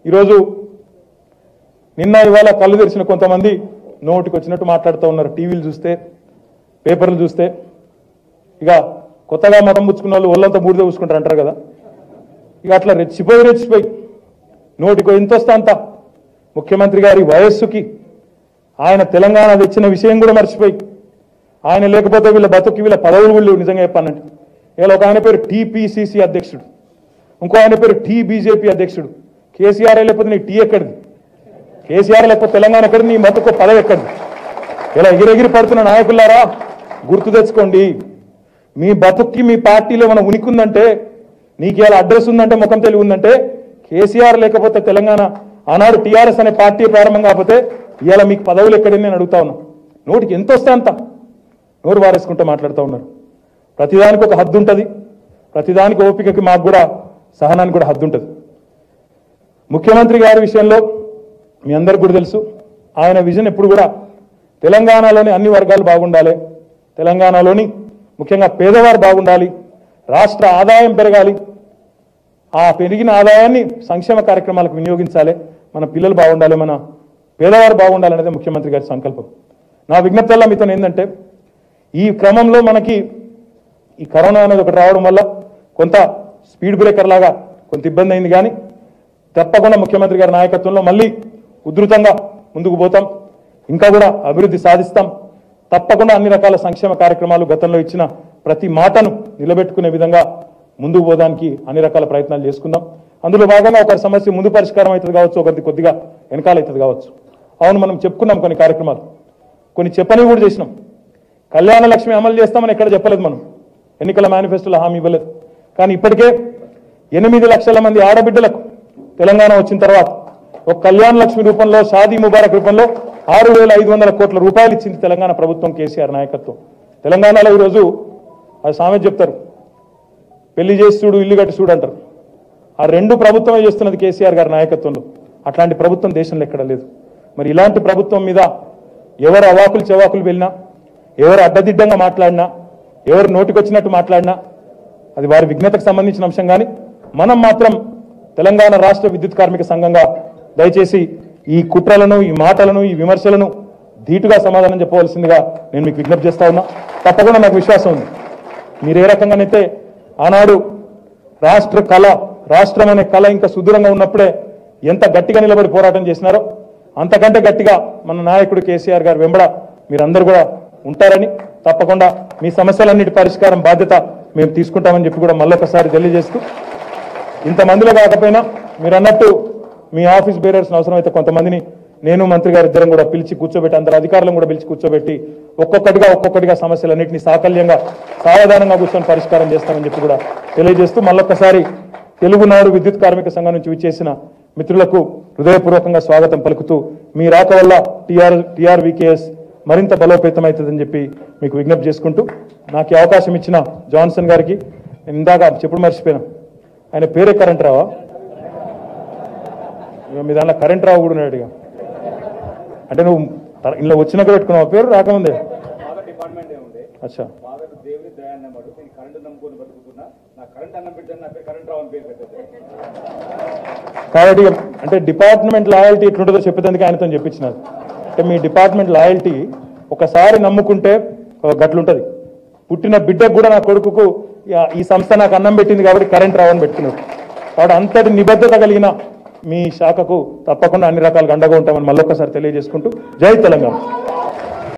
ఈరోజు నిన్న ఇవాళ కళ్ళు తెరిచిన కొంతమంది నోటికి వచ్చినట్టు మాట్లాడుతూ ఉన్నారు టీవీలు చూస్తే పేపర్లు చూస్తే ఇక కొత్తగా మతం పుచ్చుకున్న వాళ్ళు ఒళ్ళంతా బూడిద పూసుకుంటారు అంటారు కదా ఇక అట్లా రెచ్చిపోయి రెచ్చిపోయి నోటికి ఎంత వస్తే అంత ముఖ్యమంత్రి గారి వయస్సుకి ఆయన తెలంగాణ తెచ్చిన విషయం కూడా మర్చిపోయి ఆయన లేకపోతే వీళ్ళ బతుకి వీళ్ళ పదవులు వీళ్ళు నిజంగా చెప్పానంటే ఇలా ఒక ఆయన పేరు టీపీసీసీ అధ్యక్షుడు ఇంకో ఆయన పేరు టీ బీజేపీ అధ్యక్షుడు కేసీఆర్ లేకపోతే నీ టీ ఎక్కడిది కేసీఆర్ లేకపోతే తెలంగాణ ఎక్కడిది నీ మతుకు పదవి ఎక్కడిది ఇలా ఎగిరెగిరి పడుతున్న నాయకులారా గుర్తు తెచ్చుకోండి మీ బతుక్కి మీ పార్టీలో ఏమైనా ఉనికి ఉందంటే నీకు ఇలా అడ్రస్ ఉందంటే ముఖం తెలివి ఉందంటే కేసీఆర్ లేకపోతే తెలంగాణ ఆనాడు టీఆర్ఎస్ అనే పార్టీ ప్రారంభం కాకపోతే ఇవాళ మీకు పదవులు ఎక్కడని నేను అడుగుతా ఉన్నా నోటికి ఎంత వస్తే అంత నోరు వారేసుకుంటూ మాట్లాడుతూ ఉన్నారు ప్రతిదానికి ఒక హద్దు ఉంటుంది ప్రతిదానికి ఓపికకి మాకు కూడా సహనానికి కూడా హద్దు ఉంటుంది ముఖ్యమంత్రి గారి విషయంలో మీ అందరికి కూడా తెలుసు ఆయన విజన్ ఎప్పుడు కూడా తెలంగాణలోని అన్ని వర్గాలు బాగుండాలి తెలంగాణలోని ముఖ్యంగా పేదవారు బాగుండాలి రాష్ట్ర ఆదాయం పెరగాలి ఆ పెరిగిన ఆదాయాన్ని సంక్షేమ కార్యక్రమాలకు వినియోగించాలి మన పిల్లలు బాగుండాలి మన పేదవారు బాగుండాలి అనేది ముఖ్యమంత్రి గారి సంకల్పం నా విజ్ఞప్తల్లా మీతో ఏంటంటే ఈ క్రమంలో మనకి ఈ కరోనా అనేది ఒకటి రావడం వల్ల కొంత స్పీడ్ బ్రేకర్ లాగా కొంత ఇబ్బంది అయింది కానీ తప్పకుండా ముఖ్యమంత్రి గారి నాయకత్వంలో మళ్ళీ ఉధృతంగా ముందుకు పోతాం ఇంకా కూడా అభివృద్ధి సాధిస్తాం తప్పకుండా అన్ని రకాల సంక్షేమ కార్యక్రమాలు గతంలో ఇచ్చిన ప్రతి మాటను నిలబెట్టుకునే విధంగా ముందుకు పోవడానికి అన్ని రకాల ప్రయత్నాలు చేసుకుందాం అందులో భాగంగా ఒకరి సమస్య ముందు పరిష్కారం అవుతుంది కావచ్చు ఒకరిది కొద్దిగా వెనకాల అవుతుంది కావచ్చు అవును మనం చెప్పుకున్నాం కొన్ని కార్యక్రమాలు కొన్ని చెప్పని కూడా చేసినాం కళ్యాణ లక్ష్మి అమలు చేస్తామని ఎక్కడ చెప్పలేదు మనం ఎన్నికల మేనిఫెస్టోలో హామీ ఇవ్వలేదు కానీ ఇప్పటికే ఎనిమిది లక్షల మంది ఆడబిడ్డలకు తెలంగాణ వచ్చిన తర్వాత ఒక కళ్యాణ లక్ష్మి రూపంలో షాదీ ముబారక్ రూపంలో ఆరు వేల ఐదు వందల కోట్ల రూపాయలు ఇచ్చింది తెలంగాణ ప్రభుత్వం కేసీఆర్ నాయకత్వం తెలంగాణలో ఈరోజు అది సామెత చెప్తారు పెళ్లి చేసి చూడు ఇల్లు కట్టి చూడు అంటారు ఆ రెండు ప్రభుత్వమే చేస్తున్నది కేసీఆర్ గారి నాయకత్వంలో అట్లాంటి ప్రభుత్వం దేశంలో ఎక్కడ లేదు మరి ఇలాంటి ప్రభుత్వం మీద ఎవరు అవాకులు చెవాకులు వెళ్ళినా ఎవరు అడ్డదిడ్డంగా మాట్లాడినా ఎవరు నోటికొచ్చినట్టు మాట్లాడినా అది వారి విఘ్నతకు సంబంధించిన అంశం కానీ మనం మాత్రం తెలంగాణ రాష్ట్ర విద్యుత్ కార్మిక సంఘంగా దయచేసి ఈ కుట్రలను ఈ మాటలను ఈ విమర్శలను ధీటుగా సమాధానం చెప్పవలసిందిగా నేను మీకు విజ్ఞప్తి చేస్తా ఉన్నా తప్పకుండా నాకు విశ్వాసం ఉంది మీరు ఏ రకంగానైతే ఆనాడు రాష్ట్ర కళ రాష్ట్రం అనే కళ ఇంకా సుదూరంగా ఉన్నప్పుడే ఎంత గట్టిగా నిలబడి పోరాటం చేసినారో అంతకంటే గట్టిగా మన నాయకుడు కేసీఆర్ గారు వెంబడ మీరందరూ కూడా ఉంటారని తప్పకుండా మీ సమస్యలన్నిటి పరిష్కారం బాధ్యత మేము తీసుకుంటామని చెప్పి కూడా మళ్ళొకసారి తెలియజేస్తూ ఇంతమందిలో కాకపోయినా మీరు అన్నట్టు మీ ఆఫీస్ బేరర్స్ అవసరమైతే కొంతమందిని నేను మంత్రి గారు ఇద్దరం కూడా పిలిచి కూర్చోబెట్టి అందరు అధికారులను కూడా పిలిచి కూర్చోబెట్టి ఒక్కొక్కటిగా ఒక్కొక్కటిగా సమస్యలన్నింటినీ సాకల్యంగా సావధానంగా కూర్చొని పరిష్కారం చేస్తామని చెప్పి కూడా తెలియజేస్తూ మళ్ళొక్కసారి తెలుగునాడు విద్యుత్ కార్మిక సంఘం నుంచి విచ్చేసిన మిత్రులకు హృదయపూర్వకంగా స్వాగతం పలుకుతూ మీ రాక వల్ల టీఆర్ టీఆర్వీకేఎస్ మరింత బలోపేతమవుతుందని చెప్పి మీకు విజ్ఞప్తి చేసుకుంటూ నాకు ఈ అవకాశం ఇచ్చిన జాన్సన్ గారికి నేను ఇందాక చెప్పుడు మర్చిపోయినా ఆయన పేరే కరెంట్ రావా ఇక మీ దాంట్లో కరెంట్ రావు కూడా ఉన్నాడు ఇక అంటే నువ్వు తర- ఇలా వచ్చినాక పెట్టుకున్నావు పేరు రాకముందే బాగా డిపార్ట్మెంట్ ఏముంది అచ్చా బాగా దేవుడి దయాన్నమాడు నేను కరెంట్ నమ్ముకొని బతుకుతున్నా నా కరెంట్ అన్నం పెట్టాను నా పేరు కరెంట్ రావు అని పేరు పెట్టేది కాబట్టి ఇక అంటే డిపార్ట్మెంట్ లాయల్టీ ఎట్లుంటుందో చెప్పేందుకు ఆయనతో చెప్పించినారు అంటే మీ డిపార్ట్మెంట్ లాయల్టీ ఒకసారి నమ్ముకుంటే ఒక గట్లుంటది పుట్టిన బిడ్డకు కూడా నా కొడుకుకు ఇక ఈ సంస్థ నాకు అన్నం పెట్టింది కాబట్టి కరెంట్ రావని పెట్టుకున్నారు కాబట్టి అంతటి నిబద్ధత కలిగిన మీ శాఖకు తప్పకుండా అన్ని రకాలుగా అండగా ఉంటామని మళ్ళొకసారి తెలియజేసుకుంటూ జై తెలంగాణ